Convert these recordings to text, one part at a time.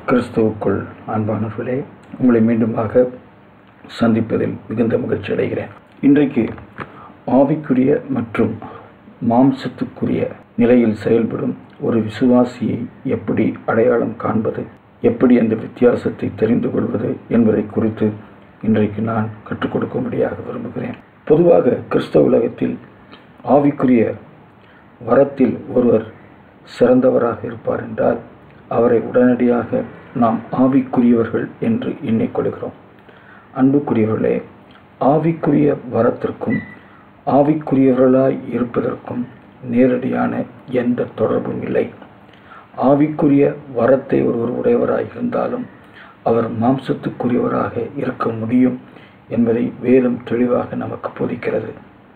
கிறிஸ்துவுக்குள் அன்பானவர்களே உங்களை மீண்டுமாக சந்திப்பதில் மிகுந்த மகிழ்ச்சி அடைகிறேன் இன்றைக்கு ஆவிக்குரிய மற்றும் மாம்சத்துக்குரிய நிலையில் செயல்படும் ஒரு விசுவாசியை எப்படி அடையாளம் காண்பது எப்படி அந்த வித்தியாசத்தை தெரிந்து கொள்வது என்பதை குறித்து இன்றைக்கு நான் கற்றுக் கொடுக்கும்படியாக விரும்புகிறேன் பொதுவாக கிறிஸ்தவ உலகத்தில் ஆவிக்குரிய வரத்தில் ஒருவர் சிறந்தவராக இருப்பார் என்றால் அவரை உடனடியாக நாம் ஆவிக்குரியவர்கள் என்று எண்ணிக்கொள்கிறோம் அன்புக்குரியவர்களே ஆவிக்குரிய வரத்திற்கும் ஆவிக்குரியவர்களாய் இருப்பதற்கும் நேரடியான எந்த தொடர்பும் இல்லை ஆவிக்குரிய வரத்தை ஒருவர் உடையவராய் இருந்தாலும் அவர் மாம்சத்துக்குரியவராக இருக்க முடியும் என்பதை வேதம் தெளிவாக நமக்கு போதிக்கிறது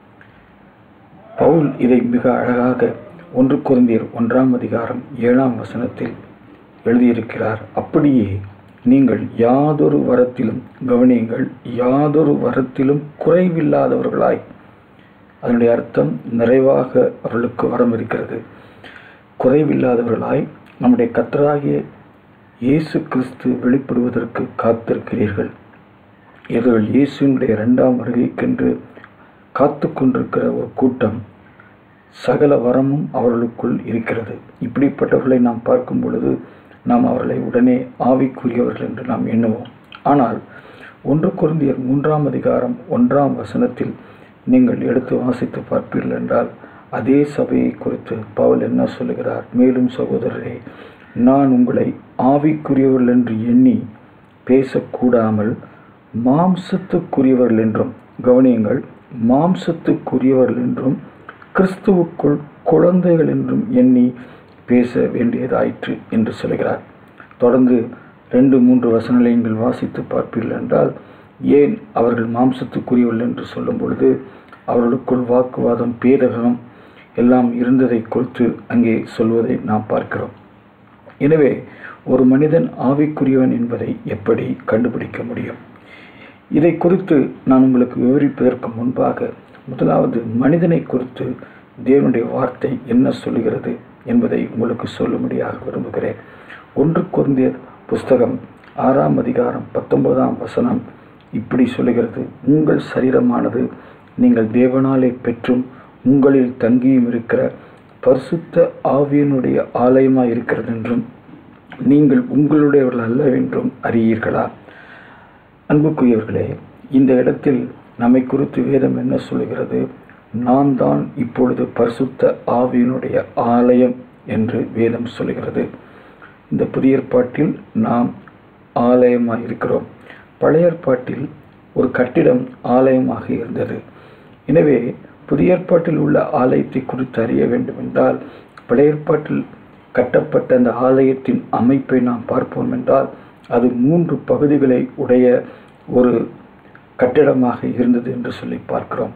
பவுல் இதை மிக அழகாக ஒன்று குருந்தியர் ஒன்றாம் அதிகாரம் ஏழாம் வசனத்தில் எழுதியிருக்கிறார் அப்படியே நீங்கள் யாதொரு வரத்திலும் கவனியுங்கள் யாதொரு வரத்திலும் குறைவில்லாதவர்களாய் அதனுடைய அர்த்தம் நிறைவாக அவர்களுக்கு வரம் இருக்கிறது குறைவில்லாதவர்களாய் நம்முடைய கத்தராகிய இயேசு கிறிஸ்து வெளிப்படுவதற்கு காத்திருக்கிறீர்கள் இவர்கள் இயேசுனுடைய இரண்டாம் வருகைக்கென்று காத்து கொண்டிருக்கிற ஒரு கூட்டம் சகல வரமும் அவர்களுக்குள் இருக்கிறது இப்படிப்பட்டவர்களை நாம் பார்க்கும் பொழுது நாம் அவர்களை உடனே ஆவிக்குரியவர்கள் என்று நாம் எண்ணுவோம் ஆனால் ஒன்று குருந்தியர் மூன்றாம் அதிகாரம் ஒன்றாம் வசனத்தில் நீங்கள் எடுத்து வாசித்து பார்ப்பீர்கள் என்றால் அதே சபையை குறித்து பவுல் என்ன சொல்லுகிறார் மேலும் சகோதரரே நான் உங்களை ஆவிக்குரியவர்கள் என்று எண்ணி பேசக்கூடாமல் மாம்சத்துக்குரியவர்கள் என்றும் கவனியுங்கள் மாம்சத்துக்குரியவர்கள் என்றும் கிறிஸ்துவுக்குள் குழந்தைகள் என்றும் எண்ணி பேச வேண்டியதாயிற்று என்று சொல்கிறார் தொடர்ந்து ரெண்டு மூன்று வசனங்களை நீங்கள் வாசித்து பார்ப்பீர்கள் என்றால் ஏன் அவர்கள் மாம்சத்துக்குரியவர்கள் என்று சொல்லும் பொழுது அவர்களுக்குள் வாக்குவாதம் பேதகம் எல்லாம் இருந்ததை குறித்து அங்கே சொல்வதை நாம் பார்க்கிறோம் எனவே ஒரு மனிதன் ஆவிக்குரியவன் என்பதை எப்படி கண்டுபிடிக்க முடியும் இதை குறித்து நான் உங்களுக்கு விவரிப்பதற்கு முன்பாக முதலாவது மனிதனை குறித்து தேவனுடைய வார்த்தை என்ன சொல்லுகிறது என்பதை உங்களுக்கு சொல்லும்படியாக விரும்புகிறேன் ஒன்று குருந்திய புஸ்தகம் ஆறாம் அதிகாரம் பத்தொன்பதாம் வசனம் இப்படி சொல்லுகிறது உங்கள் சரீரமானது நீங்கள் தேவனாலே பெற்றும் உங்களில் தங்கியும் இருக்கிற பரிசுத்த ஆவியனுடைய ஆலயமாக இருக்கிறது என்றும் நீங்கள் உங்களுடையவர்கள் அல்லவென்றும் அறியீர்களா அன்புக்குரியவர்களே இந்த இடத்தில் நம்மை குறித்து வேதம் என்ன சொல்கிறது நாம் தான் இப்பொழுது பரிசுத்த ஆவியினுடைய ஆலயம் என்று வேதம் சொல்கிறது இந்த புதிய ஏற்பாட்டில் நாம் ஆலயமாக இருக்கிறோம் பழைய ஏற்பாட்டில் ஒரு கட்டிடம் ஆலயமாக இருந்தது எனவே புதிய ஏற்பாட்டில் உள்ள ஆலயத்தை குறித்து அறிய வேண்டும் என்றால் பழைய ஏற்பாட்டில் கட்டப்பட்ட அந்த ஆலயத்தின் அமைப்பை நாம் பார்ப்போம் என்றால் அது மூன்று பகுதிகளை உடைய ஒரு கட்டிடமாக இருந்தது என்று சொல்லி பார்க்கிறோம்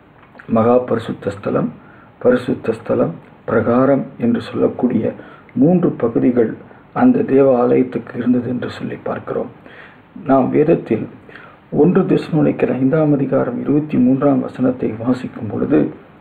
மகா பரிசுத்த ஸ்தலம் பரிசுத்த ஸ்தலம் பிரகாரம் என்று சொல்லக்கூடிய மூன்று பகுதிகள் அந்த தேவ ஆலயத்துக்கு இருந்தது என்று சொல்லி பார்க்கிறோம் நாம் வேதத்தில் ஒன்று திசுமலைக்கிற ஐந்தாம் அதிகாரம் இருபத்தி மூன்றாம் வசனத்தை வாசிக்கும் பொழுது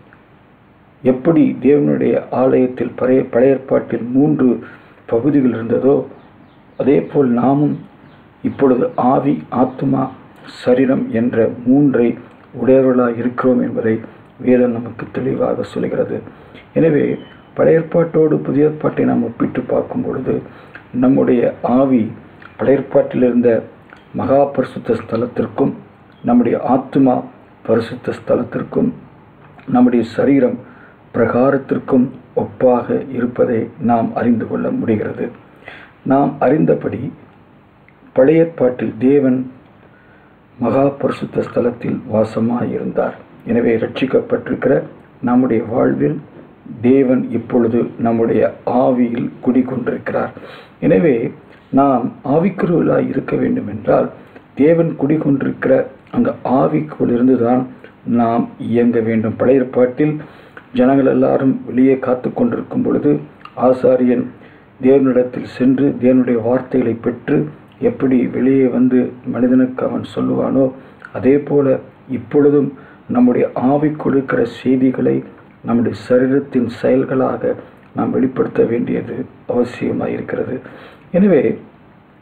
எப்படி தேவனுடைய ஆலயத்தில் பழைய பழைய ஏற்பாட்டில் மூன்று பகுதிகள் இருந்ததோ அதே போல் நாமும் இப்பொழுது ஆவி ஆத்மா சரீரம் என்ற மூன்றை உடையவர்களாக இருக்கிறோம் என்பதை வேதம் நமக்கு தெளிவாக சொல்கிறது எனவே பழைய ஏற்பாட்டோடு புதிய ஏற்பாட்டை நாம் ஒப்பிட்டு பார்க்கும் பொழுது நம்முடைய ஆவி பழைய ஏற்பாட்டில் இருந்த மகா பரிசுத்த ஸ்தலத்திற்கும் நம்முடைய ஆத்மா பரிசுத்த ஸ்தலத்திற்கும் நம்முடைய சரீரம் பிரகாரத்திற்கும் ஒப்பாக இருப்பதை நாம் அறிந்து கொள்ள முடிகிறது நாம் அறிந்தபடி பழைய ஏற்பாட்டில் தேவன் மகா பரிசுத்த ஸ்தலத்தில் வாசமாக இருந்தார் எனவே ரட்சிக்கப்பட்டிருக்கிற நம்முடைய வாழ்வில் தேவன் இப்பொழுது நம்முடைய ஆவியில் குடிகொண்டிருக்கிறார் எனவே நாம் ஆவிக்குருவலாய் இருக்க வேண்டும் என்றால் தேவன் குடிகொண்டிருக்கிற அந்த ஆவிக்குள்ளிருந்து தான் நாம் இயங்க வேண்டும் பழைய ஏற்பாட்டில் ஜனங்கள் எல்லாரும் வெளியே காத்து கொண்டிருக்கும் பொழுது ஆசாரியன் தேவனிடத்தில் சென்று தேவனுடைய வார்த்தைகளை பெற்று எப்படி வெளியே வந்து மனிதனுக்கு அவன் சொல்லுவானோ அதே போல இப்பொழுதும் நம்முடைய ஆவிக்குள் இருக்கிற செய்திகளை நம்முடைய சரீரத்தின் செயல்களாக நாம் வெளிப்படுத்த வேண்டியது அவசியமாக இருக்கிறது எனவே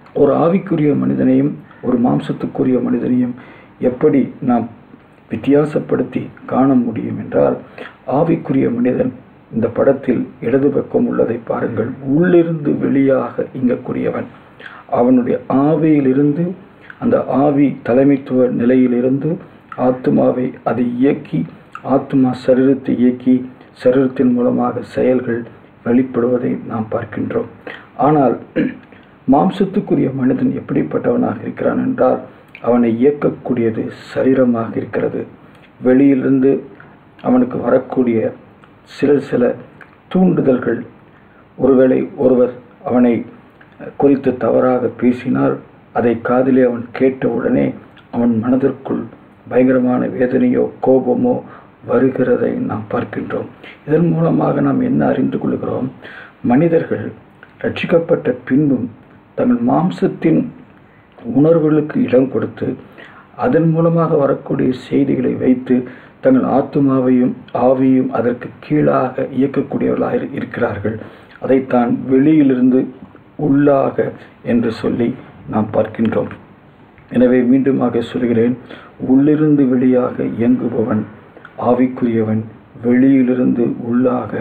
ஒரு ஆவிக்குரிய மனிதனையும் ஒரு மாம்சத்துக்குரிய மனிதனையும் எப்படி நாம் வித்தியாசப்படுத்தி காண முடியும் என்றால் ஆவிக்குரிய மனிதன் இந்த படத்தில் இடது பக்கம் உள்ளதை பாருங்கள் உள்ளிருந்து வெளியாக இங்கக்கூடியவன் அவனுடைய ஆவியிலிருந்து அந்த ஆவி தலைமைத்துவ நிலையிலிருந்து ஆத்மாவை அதை இயக்கி ஆத்மா சரீரத்தை இயக்கி சரீரத்தின் மூலமாக செயல்கள் வெளிப்படுவதை நாம் பார்க்கின்றோம் ஆனால் மாம்சத்துக்குரிய மனிதன் எப்படிப்பட்டவனாக இருக்கிறான் என்றால் அவனை இயக்கக்கூடியது சரீரமாக இருக்கிறது வெளியிலிருந்து அவனுக்கு வரக்கூடிய சில சில தூண்டுதல்கள் ஒருவேளை ஒருவர் அவனை குறித்து தவறாக பேசினால் அதை காதிலே அவன் கேட்டவுடனே அவன் மனதிற்குள் பயங்கரமான வேதனையோ கோபமோ வருகிறதை நாம் பார்க்கின்றோம் இதன் மூலமாக நாம் என்ன அறிந்து கொள்கிறோம் மனிதர்கள் ரட்சிக்கப்பட்ட பின்பும் தங்கள் மாம்சத்தின் உணர்வுகளுக்கு இடம் கொடுத்து அதன் மூலமாக வரக்கூடிய செய்திகளை வைத்து தங்கள் ஆத்மாவையும் ஆவியும் அதற்கு கீழாக இயக்கக்கூடியவர்களாக இருக்கிறார்கள் அதைத்தான் வெளியிலிருந்து உள்ளாக என்று சொல்லி நாம் பார்க்கின்றோம் எனவே மீண்டுமாக சொல்கிறேன் உள்ளிருந்து வெளியாக இயங்குபவன் ஆவிக்குரியவன் வெளியிலிருந்து உள்ளாக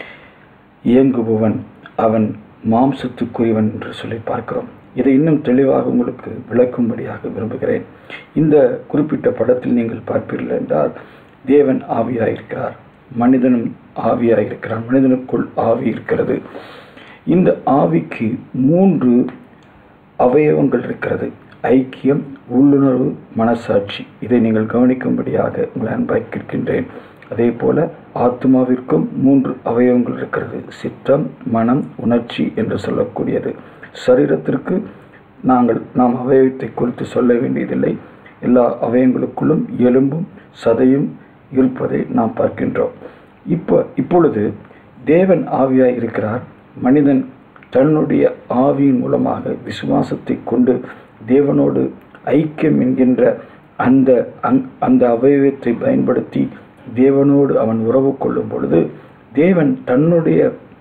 இயங்குபவன் அவன் மாம்சத்துக்குரியவன் என்று சொல்லி பார்க்கிறோம் இதை இன்னும் தெளிவாக உங்களுக்கு விளக்கும்படியாக விரும்புகிறேன் இந்த குறிப்பிட்ட படத்தில் நீங்கள் பார்ப்பீர்கள் என்றால் தேவன் ஆவியாயிருக்கிறார் மனிதனும் ஆவியாயிருக்கிறான் மனிதனுக்குள் ஆவி இருக்கிறது இந்த ஆவிக்கு மூன்று அவயவங்கள் இருக்கிறது ஐக்கியம் உள்ளுணர்வு மனசாட்சி இதை நீங்கள் கவனிக்கும்படியாக உங்களை அன்பாய் கேட்கின்றேன் அதே போல ஆத்மாவிற்கும் மூன்று அவயவங்கள் இருக்கிறது சித்தம் மனம் உணர்ச்சி என்று சொல்லக்கூடியது சரீரத்திற்கு நாங்கள் நாம் அவயவத்தை குறித்து சொல்ல வேண்டியதில்லை எல்லா அவயங்களுக்குள்ளும் எலும்பும் சதையும் இருப்பதை நாம் பார்க்கின்றோம் இப்போ இப்பொழுது தேவன் ஆவியாய் இருக்கிறார் மனிதன் தன்னுடைய ஆவியின் மூலமாக விசுவாசத்தை கொண்டு தேவனோடு ஐக்கியம் என்கின்ற அந்த அந்த அவயவத்தை பயன்படுத்தி தேவனோடு அவன் உறவு கொள்ளும் பொழுது தேவன் தன்னுடைய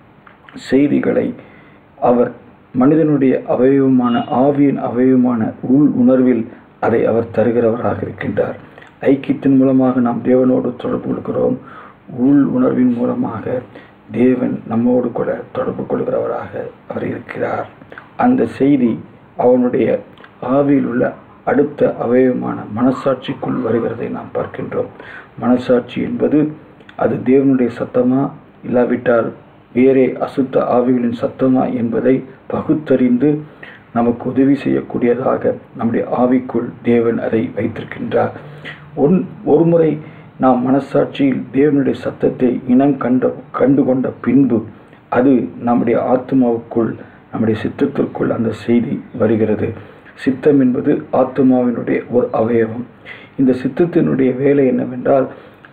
செய்திகளை அவர் மனிதனுடைய அவயவமான ஆவியின் அவயவமான உள் உணர்வில் அதை அவர் தருகிறவராக இருக்கின்றார் ஐக்கியத்தின் மூலமாக நாம் தேவனோடு தொடர்பு கொள்கிறோம் உள் உணர்வின் மூலமாக தேவன் நம்மோடு கூட தொடர்பு கொள்கிறவராக அவர் இருக்கிறார் அந்த செய்தி அவனுடைய ஆவியில் உள்ள அடுத்த அவயவமான மனசாட்சிக்குள் வருகிறதை நாம் பார்க்கின்றோம் மனசாட்சி என்பது அது தேவனுடைய சத்தமா இல்லாவிட்டால் வேறே அசுத்த ஆவிகளின் சத்தமா என்பதை பகுத்தறிந்து நமக்கு உதவி செய்யக்கூடியதாக நம்முடைய ஆவிக்குள் தேவன் அதை வைத்திருக்கின்றார் ஒன் ஒரு முறை நாம் மனசாட்சியில் தேவனுடைய சத்தத்தை இனம் கண்ட கண்டு கொண்ட பின்பு அது நம்முடைய ஆத்மாவுக்குள் நம்முடைய சித்தத்திற்குள் அந்த செய்தி வருகிறது சித்தம் என்பது ஆத்மாவினுடைய ஒரு அவயவம் இந்த சித்தத்தினுடைய வேலை என்னவென்றால்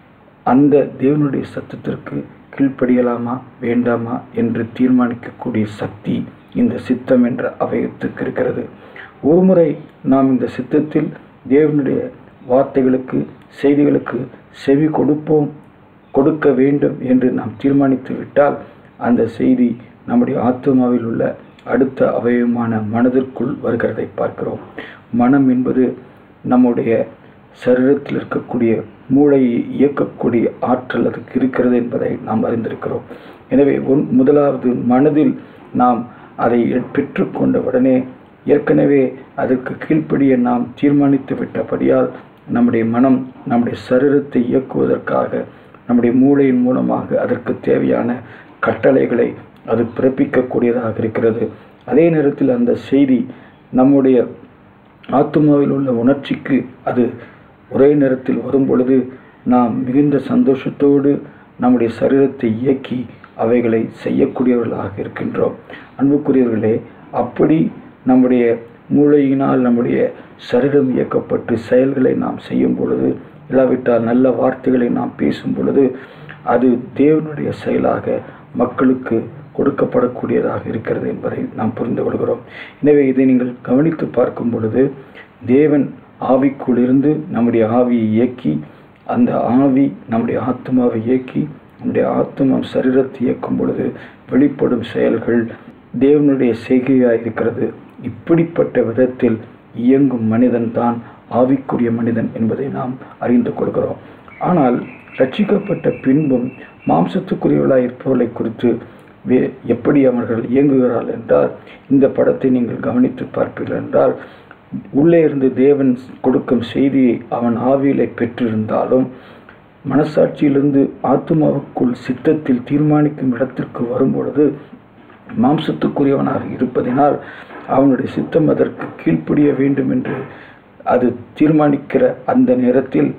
அந்த தேவனுடைய சத்தத்திற்கு கீழ்ப்படியலாமா வேண்டாமா என்று தீர்மானிக்கக்கூடிய சக்தி இந்த சித்தம் என்ற அவயத்துக்கு இருக்கிறது ஒருமுறை நாம் இந்த சித்தத்தில் தேவனுடைய வார்த்தைகளுக்கு செய்திகளுக்கு செவி கொடுப்போம் கொடுக்க வேண்டும் என்று நாம் தீர்மானித்து விட்டால் அந்த செய்தி நம்முடைய ஆத்மாவில் உள்ள அடுத்த அவயவமான மனதிற்குள் வருகிறதை பார்க்கிறோம் மனம் என்பது நம்முடைய சரீரத்தில் இருக்கக்கூடிய மூளையை இயக்கக்கூடிய ஆற்றல் அதுக்கு இருக்கிறது என்பதை நாம் அறிந்திருக்கிறோம் எனவே ஒன் முதலாவது மனதில் நாம் அதை பெற்றுக்கொண்ட உடனே ஏற்கனவே அதற்கு கீழ்ப்படிய நாம் தீர்மானித்து விட்டபடியால் நம்முடைய மனம் நம்முடைய சரீரத்தை இயக்குவதற்காக நம்முடைய மூளையின் மூலமாக அதற்கு தேவையான கட்டளைகளை அது பிறப்பிக்கக்கூடியதாக இருக்கிறது அதே நேரத்தில் அந்த செய்தி நம்முடைய ஆத்மாவில் உள்ள உணர்ச்சிக்கு அது ஒரே நேரத்தில் வரும் பொழுது நாம் மிகுந்த சந்தோஷத்தோடு நம்முடைய சரீரத்தை இயக்கி அவைகளை செய்யக்கூடியவர்களாக இருக்கின்றோம் அன்புக்குரியவர்களே அப்படி நம்முடைய மூளையினால் நம்முடைய சரீரம் இயக்கப்பட்டு செயல்களை நாம் செய்யும் பொழுது இல்லாவிட்டால் நல்ல வார்த்தைகளை நாம் பேசும் பொழுது அது தேவனுடைய செயலாக மக்களுக்கு கொடுக்கப்படக்கூடியதாக இருக்கிறது என்பதை நாம் புரிந்து கொள்கிறோம் எனவே இதை நீங்கள் கவனித்து பார்க்கும் பொழுது தேவன் ஆவிக்குள்ளிருந்து நம்முடைய ஆவியை இயக்கி அந்த ஆவி நம்முடைய ஆத்மாவை இயக்கி நம்முடைய ஆத்மா சரீரத்தை இயக்கும் பொழுது வெளிப்படும் செயல்கள் தேவனுடைய செய்கையாக இருக்கிறது இப்படிப்பட்ட விதத்தில் இயங்கும் மனிதன்தான் ஆவிக்குரிய மனிதன் என்பதை நாம் அறிந்து கொள்கிறோம் ஆனால் ரட்சிக்கப்பட்ட பின்பும் மாம்சத்துக்குரியவர்களாக இருப்பவர்களை குறித்து வே எப்படி அவர்கள் இயங்குகிறார்கள் என்றால் இந்த படத்தை நீங்கள் கவனித்து பார்ப்பீர்கள் என்றால் உள்ளே இருந்து தேவன் கொடுக்கும் செய்தியை அவன் ஆவியிலே பெற்றிருந்தாலும் மனசாட்சியிலிருந்து ஆத்மாவுக்குள் சித்தத்தில் தீர்மானிக்கும் இடத்திற்கு வரும்பொழுது மாம்சத்துக்குரியவனாக இருப்பதினால் அவனுடைய சித்தம் அதற்கு கீழ்ப்படிய வேண்டும் என்று அது தீர்மானிக்கிற அந்த நேரத்தில்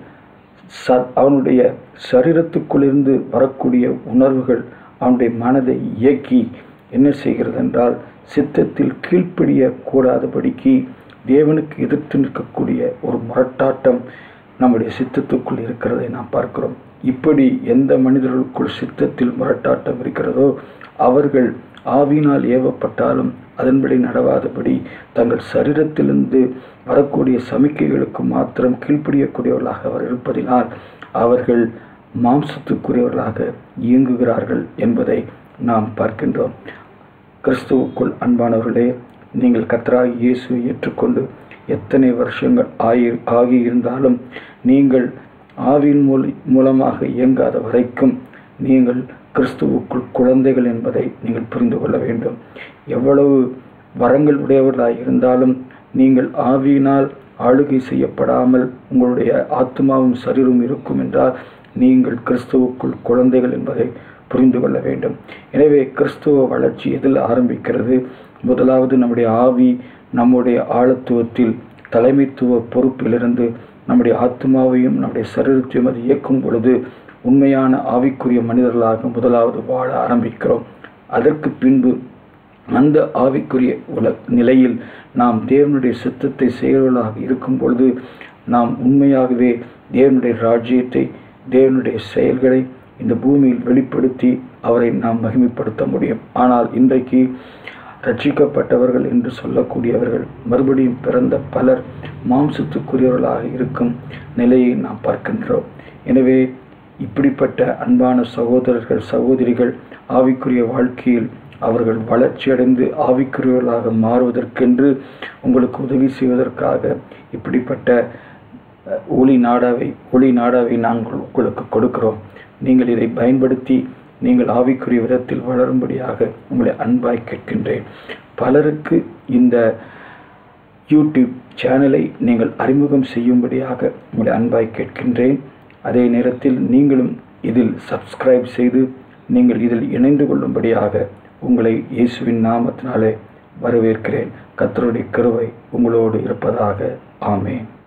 ச அவனுடைய சரீரத்துக்குள்ளிருந்து வரக்கூடிய உணர்வுகள் அவனுடைய மனதை இயக்கி என்ன செய்கிறது என்றால் சித்தத்தில் கீழ்ப்படிய கூடாதபடிக்கு தேவனுக்கு எதிர்த்து நிற்கக்கூடிய ஒரு முரட்டாட்டம் நம்முடைய சித்தத்துக்குள் இருக்கிறதை நாம் பார்க்கிறோம் இப்படி எந்த மனிதர்களுக்குள் சித்தத்தில் முரட்டாட்டம் இருக்கிறதோ அவர்கள் ஆவியினால் ஏவப்பட்டாலும் அதன்படி நடவாதபடி தங்கள் சரீரத்திலிருந்து வரக்கூடிய சமிக்கைகளுக்கு மாத்திரம் கீழ்ப்படியக்கூடியவர்களாக அவர் இருப்பதினால் அவர்கள் மாம்சத்துக்குரியவர்களாக இயங்குகிறார்கள் என்பதை நாம் பார்க்கின்றோம் கிறிஸ்துவுக்குள் அன்பானவர்களே நீங்கள் கத்தராகி இயேசுவை ஏற்றுக்கொண்டு எத்தனை வருஷங்கள் ஆகி ஆகியிருந்தாலும் நீங்கள் ஆவின் மூல மூலமாக இயங்காத வரைக்கும் நீங்கள் கிறிஸ்துவுக்குள் குழந்தைகள் என்பதை நீங்கள் புரிந்து கொள்ள வேண்டும் எவ்வளவு வரங்கள் உடையவர்களாக இருந்தாலும் நீங்கள் ஆவியினால் ஆளுகை செய்யப்படாமல் உங்களுடைய ஆத்மாவும் சரீரமும் இருக்கும் என்றால் நீங்கள் கிறிஸ்துவுக்குள் குழந்தைகள் என்பதை புரிந்து கொள்ள வேண்டும் எனவே கிறிஸ்துவ வளர்ச்சி எதில் ஆரம்பிக்கிறது முதலாவது நம்முடைய ஆவி நம்முடைய ஆழத்துவத்தில் தலைமைத்துவ பொறுப்பிலிருந்து நம்முடைய ஆத்மாவையும் நம்முடைய சரீரத்தையும் அது இயக்கும் பொழுது உண்மையான ஆவிக்குரிய மனிதர்களாக முதலாவது வாழ ஆரம்பிக்கிறோம் அதற்கு பின்பு அந்த ஆவிக்குரிய உல நிலையில் நாம் தேவனுடைய சித்தத்தை செய்கிறவர்களாக இருக்கும் பொழுது நாம் உண்மையாகவே தேவனுடைய ராஜ்யத்தை தேவனுடைய செயல்களை இந்த பூமியில் வெளிப்படுத்தி அவரை நாம் மகிமைப்படுத்த முடியும் ஆனால் இன்றைக்கு ரட்சிக்கப்பட்டவர்கள் என்று சொல்லக்கூடியவர்கள் மறுபடியும் பிறந்த பலர் மாம்சத்துக்குரியவர்களாக இருக்கும் நிலையை நாம் பார்க்கின்றோம் எனவே இப்படிப்பட்ட அன்பான சகோதரர்கள் சகோதரிகள் ஆவிக்குரிய வாழ்க்கையில் அவர்கள் வளர்ச்சியடைந்து ஆவிக்குரியவர்களாக மாறுவதற்கென்று உங்களுக்கு உதவி செய்வதற்காக இப்படிப்பட்ட ஒளி நாடாவை ஒளி நாடாவை நாங்கள் உங்களுக்கு கொடுக்கிறோம் நீங்கள் இதை பயன்படுத்தி நீங்கள் ஆவிக்குரிய விதத்தில் வளரும்படியாக உங்களை அன்பாய் கேட்கின்றேன் பலருக்கு இந்த யூடியூப் சேனலை நீங்கள் அறிமுகம் செய்யும்படியாக உங்களை அன்பாய் கேட்கின்றேன் அதே நேரத்தில் நீங்களும் இதில் சப்ஸ்கிரைப் செய்து நீங்கள் இதில் இணைந்து கொள்ளும்படியாக உங்களை இயேசுவின் நாமத்தினாலே வரவேற்கிறேன் கத்தருடைய கருவை உங்களோடு இருப்பதாக ஆமேன்